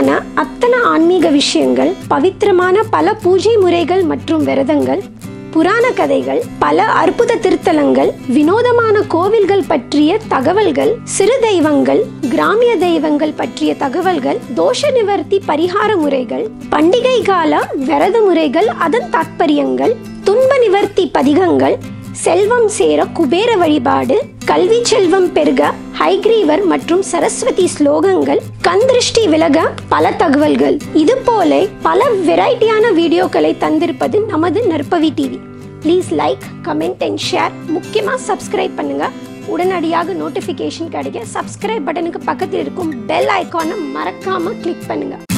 தேவையான அத்தனை ஆன்மீக விஷயங்கள் பவித்திரமான பல பூஜை முறைகள் மற்றும் விரதங்கள் புராண கதைகள் பல அற்புத திருத்தலங்கள் வினோதமான கோவில்கள் பற்றிய தகவல்கள் சிறு தெய்வங்கள் கிராமிய தெய்வங்கள் பற்றிய தகவல்கள் தோஷ நிவர்த்தி பரிகார முறைகள் பண்டிகை கால விரத முறைகள் அதன் தாத்பரியங்கள் துன்ப நிவர்த்தி பதிகங்கள் செல்வம் சேர குபேர வழிபாடு கல்வி செல்வம் பெருக ஹைகிரீவர் மற்றும் சரஸ்வதி ஸ்லோகங்கள் கண் திருஷ்டி விலக பல தகவல்கள் இது போல பல வெரைட்டியான வீடியோக்களை தந்திருப்பது நமது Narpavi TV please like comment and share முக்கியமாக சப்ஸ்கிரைப் பண்ணுங்க உடனடியாக நோட்டிஃபிகேஷன் கிடைக்க சப்ஸ்கிரைப் பட்டனுக்கு பக்கத்தில் இருக்கும் பெல் ஐக்கானை மறக்காம கிளிக் பண்ணுங்க